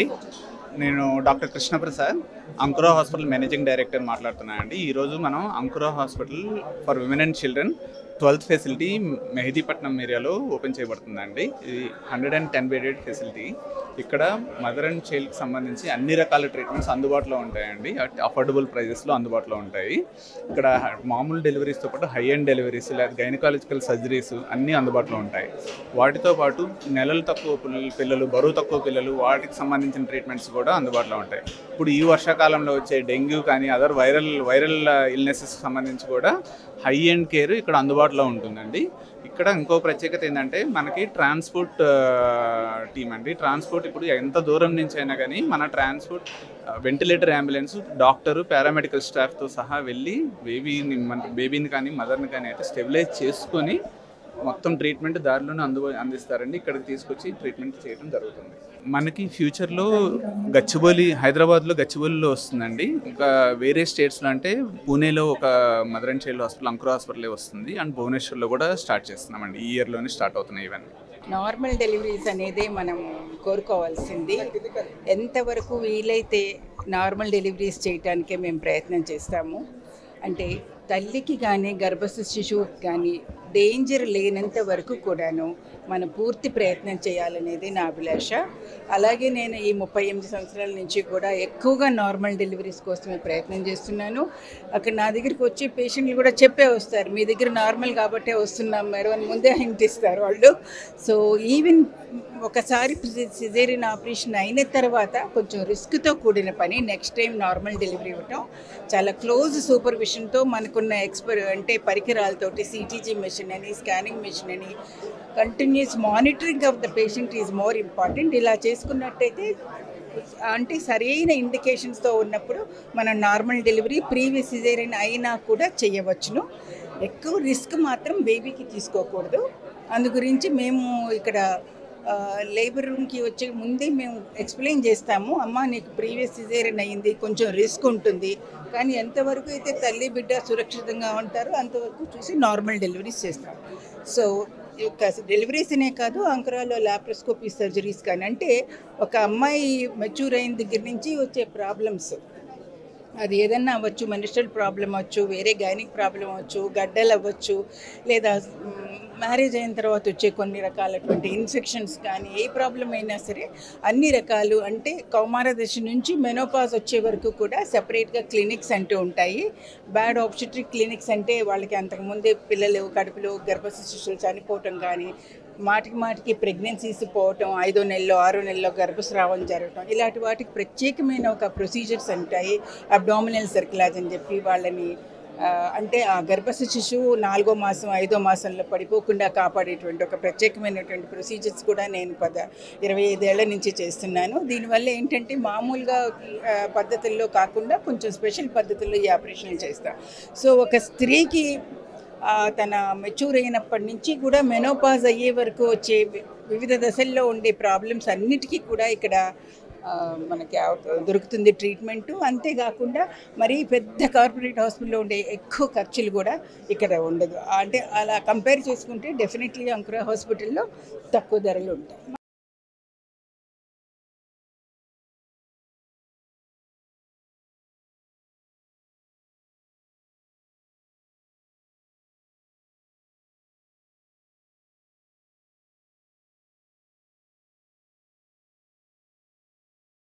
hi నేను doctor Krishnaprasad Ankura hospital managing director మాట్లాడుతున్నానండి ఈరోజు మనం Ankura hospital for women and children twelfth facility Mehdipatnam ఏరియాలో ఓపెన్ చేయబడుతుందండి ఇది hundred and ten bedded facility ఇక్కడ మదర్ అండ్ చైల్డ్కి సంబంధించి అన్ని రకాల ట్రీట్మెంట్స్ అందుబాటులో ఉంటాయండి అట్ అఫోర్డబుల్ ప్రైజెస్లో అందుబాటులో ఉంటాయి ఇక్కడ మామూలు డెలివరీస్తో పాటు హై అండ్ డెలివరీస్ లేదా గైనకాలజికల్ సర్జరీస్ అన్నీ అందుబాటులో ఉంటాయి వాటితో పాటు నెలలు తక్కువ పిల్లలు పిల్లలు బరువు తక్కువ పిల్లలు వాటికి సంబంధించిన ట్రీట్మెంట్స్ కూడా అందుబాటులో ఉంటాయి ఇప్పుడు ఈ వర్షాకాలంలో వచ్చే డెంగ్యూ కానీ అదర్ వైరల్ వైరల్ ఇల్నెసెస్ సంబంధించి కూడా హై అండ్ కేర్ ఇక్కడ అందుబాటులో ఉంటుందండి ఇక్కడ ఇంకో ప్రత్యేకత ఏంటంటే మనకి ట్రాన్స్పోర్ట్ టీమ్ అండి ట్రాన్స్పోర్ట్ ఇప్పుడు ఎంత దూరం నుంచి అయినా కానీ మన transport ventilator ambulance doctor paramedical స్టాఫ్తో సహా వెళ్ళి బేబీని మన బేబీని కానీ మదర్ని కానీ అయితే స్టెబిలైజ్ చేసుకొని మొత్తం ట్రీట్మెంట్ దారిలోనే అందు అందిస్తారండి ఇక్కడికి తీసుకొచ్చి ట్రీట్మెంట్ చేయడం జరుగుతుంది మనకి ఫ్యూచర్లో గచ్చిబౌలి హైదరాబాద్లో గచ్చిబౌలిలో వస్తుందండి ఇంకా వేరే స్టేట్స్లో అంటే పూణేలో ఒక మదర్ అండ్ చైల్డ్ హాస్పిటల్ అంకుర హాస్పిటలే వస్తుంది అండ్ భువనేశ్వర్లో కూడా స్టార్ట్ చేస్తున్నామండి ఈ ఇయర్లోనే స్టార్ట్ అవుతున్నాయి ఇవన్నీ నార్మల్ డెలివరీస్ అనేది మనం కోరుకోవాల్సింది ఎంతవరకు వీలైతే నార్మల్ డెలివరీస్ చేయడానికే మేము ప్రయత్నం చేస్తాము అంటే తల్లికి కానీ గర్భస్థ శిశువుకి కానీ డేంజర్ లేనంత వరకు కూడాను మనం పూర్తి ప్రయత్నం చేయాలనేది నా అభిలాష అలాగే నేను ఈ ముప్పై ఎనిమిది సంవత్సరాల నుంచి కూడా ఎక్కువగా నార్మల్ డెలివరీస్ కోసమే ప్రయత్నం చేస్తున్నాను అక్కడ నా దగ్గరికి వచ్చి పేషెంట్లు కూడా చెప్పే వస్తారు మీ దగ్గర నార్మల్ కాబట్టే వస్తున్నాం మేడం అని ముందే హింట్ ఇస్తారు వాళ్ళు సో ఈవెన్ ఒకసారి సిజేరియన్ ఆపరేషన్ అయిన తర్వాత కొంచెం రిస్క్తో కూడిన పని నెక్స్ట్ టైం నార్మల్ డెలివరీ ఇవ్వటం చాలా క్లోజ్ సూపర్విషన్తో మనకున్న ఎక్స్పర్ అంటే పరికరాలతోటి సిటీజీ మెషిన్ అని స్కానింగ్ మెషిన్ అని continuous monitoring of the patient is more important ఇలా చేసుకున్నట్టయితే అంటే సరైన ఇండికేషన్స్తో ఉన్నప్పుడు మనం నార్మల్ డెలివరీ ప్రీవియస్ సిజేరియన్ అయినా కూడా చేయవచ్చును ఎక్కువ రిస్క్ మాత్రం బేబీకి తీసుకోకూడదు అందు గురించి మేము ఇక్కడ లేబర్ రూమ్కి వచ్చే ముందే మేము ఎక్స్ప్లెయిన్ చేస్తాము అమ్మ నీకు ప్రీవియస్ సిజేరియన్ అయ్యింది కొంచెం రిస్క్ ఉంటుంది కానీ ఎంతవరకు అయితే తల్లి బిడ్డ సురక్షితంగా ఉంటారో అంతవరకు చూసి నార్మల్ డెలివరీస్ చేస్తాం సో డెలివరీస్ అనే కాదు అంకరాలో లాప్రోస్కోపీ సర్జరీస్ కానీ అంటే ఒక అమ్మాయి మెచ్యూర్ అయిన దగ్గర నుంచి వచ్చే ప్రాబ్లమ్స్ అది ఏదన్నా అవ్వచ్చు మెనిస్ట్రల్ ప్రాబ్లం అవ్వచ్చు వేరే గైనిక్ ప్రాబ్లం అవ్వచ్చు గడ్డలు అవ్వచ్చు లేదా మ్యారేజ్ అయిన తర్వాత వచ్చే కొన్ని రకాలటువంటి ఇన్ఫెక్షన్స్ కానీ ఏ ప్రాబ్లం అయినా సరే అన్ని రకాలు అంటే కౌమార దశ నుంచి మెనోపాజ్ వచ్చే వరకు కూడా సెపరేట్గా క్లినిక్స్ అంటూ ఉంటాయి బ్యాడ్ ఆప్షట్రిక్ క్లినిక్స్ అంటే వాళ్ళకి అంతకుముందే పిల్లలు కడుపులో గర్భస్థ శిశువులు చనిపోవటం కానీ మాటికి మాటికి ప్రెగ్నెన్సీస్ పోవటం ఐదో నెలలో ఆరో నెలలో గర్భస్రావం జరగటం ఇలాంటి వాటికి ప్రత్యేకమైన ఒక ప్రొసీజర్స్ ఉంటాయి అబ్డామినల్ సర్కిలాజ్ అని చెప్పి వాళ్ళని అంటే ఆ గర్భస్థ శిశువు నాలుగో మాసం ఐదో మాసంలో పడిపోకుండా కాపాడేటువంటి ఒక ప్రత్యేకమైనటువంటి ప్రొసీజర్స్ కూడా నేను పద ఇరవై ఐదేళ్ల నుంచి చేస్తున్నాను దీనివల్ల ఏంటంటే మామూలుగా పద్ధతుల్లో కాకుండా కొంచెం స్పెషల్ పద్ధతుల్లో ఈ ఆపరేషన్లు చేస్తాం సో ఒక స్త్రీకి తన మెచ్యూర్ అయినప్పటి నుంచి కూడా మెనోపాజ్ అయ్యే వరకు వచ్చే వివిధ దశల్లో ఉండే ప్రాబ్లమ్స్ అన్నిటికీ కూడా ఇక్కడ మనకి దొరుకుతుంది ట్రీట్మెంటు అంతేకాకుండా మరీ పెద్ద కార్పొరేట్ హాస్పిటల్లో ఉండే ఎక్కువ ఖర్చులు కూడా ఇక్కడ ఉండదు అంటే అలా కంపేర్ చేసుకుంటే డెఫినెట్లీ అంకురా హాస్పిటల్లో తక్కువ ధరలు ఉంటాయి